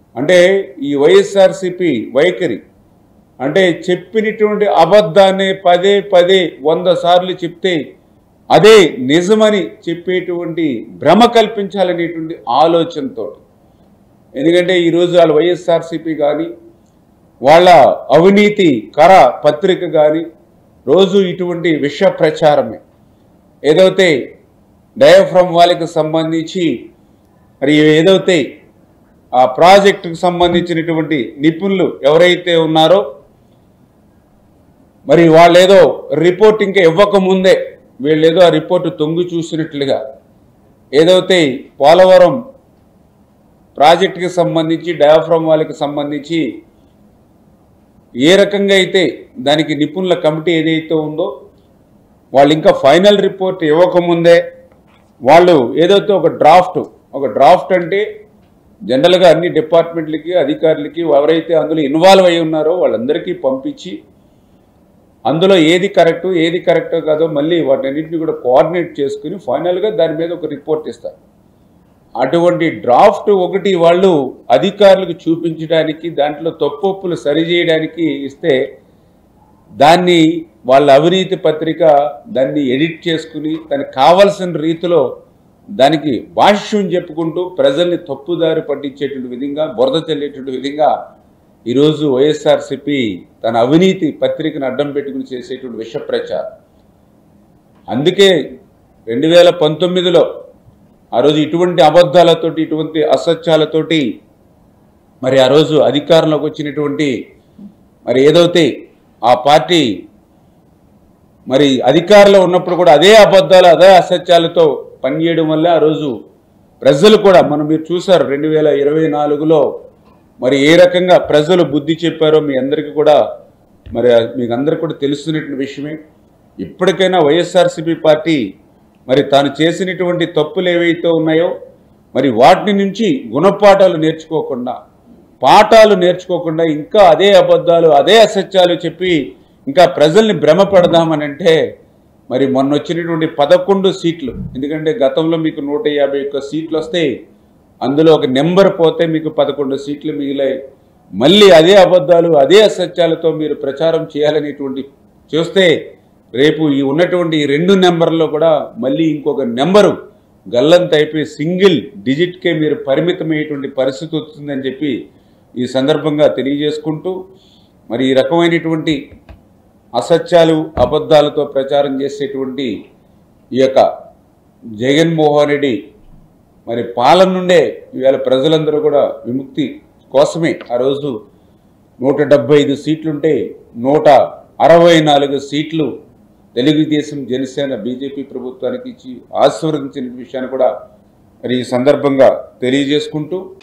అంటే ఈ వైఎస్ఆర్సిపి వైఖరి అంటే చెప్పినటువంటి అబద్ధాన్ని పదే పదే వంద సార్లు చెప్తే అదే నిజమని చెప్పేటువంటి భ్రమ కల్పించాలనేటువంటి ఆలోచనతో ఎందుకంటే ఈరోజు వాళ్ళ వైఎస్ఆర్సిపి కానీ వాళ్ళ అవినీతి కర పత్రిక కానీ రోజు ఇటువంటి విష ప్రచారమే ఏదైతే డయాఫ్రమ్ వాళ్ళకి సంబంధించి మరి ఏదైతే ఆ ప్రాజెక్టుకు సంబంధించినటువంటి నిపుణులు ఎవరైతే ఉన్నారో మరి వాళ్ళేదో రిపోర్ట్ ఇంకా ఇవ్వకముందే వీళ్ళేదో ఆ రిపోర్టు తొంగి చూసినట్లుగా ఏదైతే పోలవరం ప్రాజెక్టుకి సంబంధించి డయాఫ్రమ్ వాళ్ళకి సంబంధించి ఏ రకంగా అయితే దానికి నిపుణుల కమిటీ ఏదైతే ఉందో వాళ్ళు ఇంకా ఫైనల్ రిపోర్ట్ ఇవ్వకముందే వాళ్ళు ఏదైతే ఒక డ్రాఫ్ట్ ఒక డ్రాఫ్ట్ అంటే జనరల్గా అన్ని డిపార్ట్మెంట్లకి అధికారులకి ఎవరైతే అందులో ఇన్వాల్వ్ అయి ఉన్నారో వాళ్ళందరికీ పంపించి అందులో ఏది కరెక్ట్ ఏది కరెక్ట్ కాదో మళ్ళీ వాటన్నింటిని కూడా కోఆర్డినేట్ చేసుకుని ఫైనల్గా దాని మీద ఒక రిపోర్ట్ ఇస్తారు అటువంటి డ్రాఫ్ట్ ఒకటి వాళ్ళు అధికారులకు చూపించడానికి దాంట్లో తప్పొప్పులు సరిచేయడానికి ఇస్తే దాన్ని వాళ్ళ అవినీతి పత్రిక దాన్ని ఎడిట్ చేసుకుని దానికి కావలసిన రీతిలో దానికి భాష్యం చెప్పుకుంటూ ప్రజల్ని తప్పుదారి పట్టించేటువంటి విధంగా బురద చల్లేటువంటి విధంగా ఈరోజు వైఎస్ఆర్సిపి తన అవినీతి పత్రికను అడ్డం పెట్టుకుని చేసేటువంటి విష ప్రచారం అందుకే రెండు వేల పంతొమ్మిదిలో ఆ రోజు ఇటువంటి అబద్ధాలతోటి ఇటువంటి అసత్యాలతోటి మరి ఆ రోజు అధికారంలోకి వచ్చినటువంటి మరి ఏదైతే ఆ పార్టీ మరి అధికారంలో ఉన్నప్పుడు కూడా అదే అబద్ధాలు అదే అసత్యాలతో పనిచేయడం వల్ల ఆ రోజు ప్రజలు కూడా మనం మీరు చూసారు రెండు వేల ఇరవై నాలుగులో మరి ఏ రకంగా ప్రజలు బుద్ధి చెప్పారో మీ అందరికీ కూడా మరి మీకు అందరికీ కూడా తెలుస్తున్నటువంటి విషయమే ఇప్పటికైనా వైఎస్ఆర్సీపీ పార్టీ మరి తాను చేసినటువంటి తప్పులు ఏవైతే ఉన్నాయో మరి వాటి నుంచి గుణపాఠాలు నేర్చుకోకుండా పాఠాలు నేర్చుకోకుండా ఇంకా అదే అబద్ధాలు అదే అసత్యాలు చెప్పి ఇంకా ప్రజల్ని భ్రమ పెడదామని అంటే మరి మొన్న వచ్చినటువంటి పదకొండు సీట్లు ఎందుకంటే గతంలో మీకు నూట యాభై ఒక్క సీట్లు వస్తాయి అందులో ఒక నెంబర్ పోతే మీకు పదకొండు సీట్లు మిగిలాయి మళ్ళీ అదే అబద్ధాలు అదే అసత్యాలతో మీరు ప్రచారం చేయాలనేటువంటి చూస్తే రేపు ఈ ఉన్నటువంటి ఈ రెండు నెంబర్లో కూడా మళ్ళీ ఇంకొక నెంబరు గల్లంత అయిపోయి సింగిల్ డిజిట్కే మీరు పరిమితమయ్యేటువంటి పరిస్థితి వస్తుందని చెప్పి ఈ సందర్భంగా తెలియజేసుకుంటూ మరి ఈ రకమైనటువంటి అసత్యాలు అబద్ధాలతో ప్రచారం చేసేటువంటి ఈ యొక్క జగన్మోహన్ రెడ్డి మరి పాలన నుండే ఇవాళ ప్రజలందరూ కూడా విముక్తి కోసమే ఆ రోజు నూట డెబ్బై ఐదు సీట్లుంటే నూట అరవై నాలుగు సీట్లు తెలుగుదేశం జనసేన బీజేపీ ప్రభుత్వానికి ఇచ్చి ఆశీర్వదించిన విషయాన్ని కూడా మరి ఈ సందర్భంగా తెలియజేసుకుంటూ